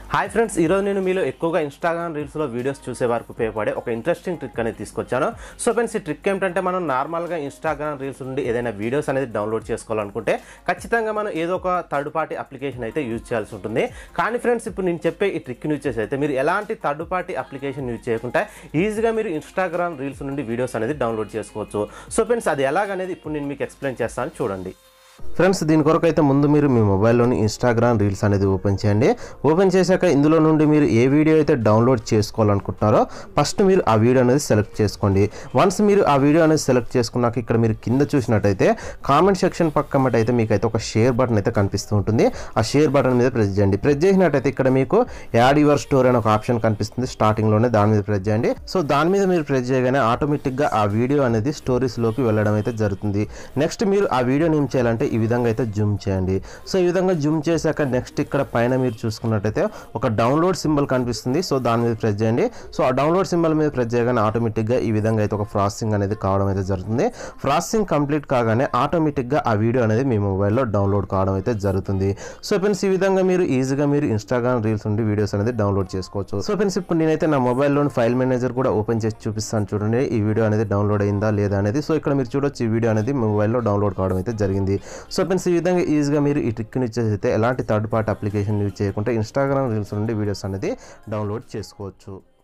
hi friends ఈరోజు నేను మీలో ఎక్కువగా ఇన్స్టాగ్రామ్ రీల్స్లో వీడియోస్ చూసే వరకు ఉపయోగపడే ఒక ఇంట్రెస్టింగ్ ట్రిక్ అనేది తీసుకొచ్చాను సో ఫ్రెండ్స్ ఈ ట్రిక్ ఏంటంటే మనం నార్మల్గా ఇన్స్టాగ్రామ్ రీల్స్ నుండి ఏదైనా వీడియోస్ అనేది డౌన్లోడ్ చేసుకోవాలనుకుంటే ఖచ్చితంగా మనం ఏదో ఒక థర్డ్ పార్టీ అప్లికేషన్ అయితే యూజ్ చేయాల్సి ఉంటుంది కానీ ఫ్రెండ్స్ ఇప్పుడు నేను చెప్పే ఈ ట్రిక్ యూజ్ చేసి అయితే మీరు ఎలాంటి థర్డ్ పార్టీ అప్లికేషన్ యూజ్ చేయకుండా ఈజీగా మీరు ఇన్స్టాగ్రామ్ రీల్స్ నుండి వీడియోస్ అనేది డౌన్లోడ్ చేసుకోవచ్చు సో ఫ్రెండ్స్ అది ఎలాగనేది ఇప్పుడు నేను మీకు ఎక్స్ప్లెయిన్ చేస్తాను చూడండి ఫ్రెండ్స్ దీని కొరకు అయితే ముందు మీరు మీ మొబైల్లోని ఇన్స్టాగ్రామ్ రీల్స్ అనేది ఓపెన్ చేయండి ఓపెన్ చేశాక ఇందులో నుండి మీరు ఏ వీడియో అయితే డౌన్లోడ్ చేసుకోవాలనుకుంటున్నారో ఫస్ట్ మీరు ఆ వీడియో అనేది సెలెక్ట్ చేసుకోండి వన్స్ మీరు ఆ వీడియో అనేది సెలెక్ట్ చేసుకున్నాక ఇక్కడ మీరు కింద చూసినట్టయితే కామెంట్ సెక్షన్ పక్కన అయితే మీకు అయితే ఒక షేర్ బటన్ అయితే కనిపిస్తూ ఉంటుంది ఆ షేర్ బటన్ మీద ప్రెస్ చేయండి ప్రెస్ చేసినట్టయితే ఇక్కడ మీకు యాడ్ యువర్ స్టోరీ అనే ఒక ఆప్షన్ కనిపిస్తుంది స్టార్టింగ్లోనే దాని మీద ప్రెస్ చేయండి సో దాని మీద మీరు ప్రెస్ చేయగానే ఆటోమేటిక్గా ఆ వీడియో అనేది స్టోరీస్లోకి వెళ్ళడం అయితే జరుగుతుంది నెక్స్ట్ మీరు ఆ వీడియోని ఏం చేయాలంటే ఈ విధంగా అయితే జూమ్ చేయండి సో ఈ విధంగా జూమ్ చేశాక నెక్స్ట్ ఇక్కడ పైన మీరు చూసుకున్నట్టయితే ఒక డౌన్లోడ్ సింబల్ కనిపిస్తుంది సో దాని మీద ప్రెస్ చేయండి సో ఆ డౌన్లోడ్ సింబల్ మీద ప్రెస్ చేయగానే ఆటోమేటిక్గా ఈ విధంగా అయితే ఒక ప్రాసెసింగ్ అనేది కావడం అయితే జరుగుతుంది ప్రాసెసింగ్ కంప్లీట్ కాగానే ఆటోమేటిక్గా ఆ వీడియో అనేది మీ మొబైల్లో డౌన్లోడ్ కావడం అయితే జరుగుతుంది సో ఫ్రెండ్స్ ఈ విధంగా మీరు ఈజీగా మీరు ఇన్స్టాగ్రామ్ రీల్స్ నుండి వీడియోస్ అనేది డౌన్లోడ్ చేసుకోవచ్చు సో ఫ్రెండ్స్ ఇప్పుడు నేనైతే నా మొబైల్లోని ఫైల్ మేనేజర్ కూడా ఓపెన్ చేసి చూపిస్తాను చూడండి ఈ వీడియో అనేది డౌన్లోడ్ అయిందా లేదా అనేది సో ఇక్కడ మీరు చూడొచ్చు ఈ వీడియో అనేది మొబైల్లో డౌన్లోడ్ కావడం అయితే జరిగింది సో ఫ్రెండ్స్ ఈ విధంగా ఈజీగా మీరు ఈ ట్రిక్ని యూజ్ చేస్తే ఎలాంటి థర్డ్ పార్టీ అప్లికేషన్ యూజ్ చేయకుండా ఇన్స్టాగ్రామ్ రీల్స్ నుండి వీడియోస్ అనేది డౌన్లోడ్ చేసుకోవచ్చు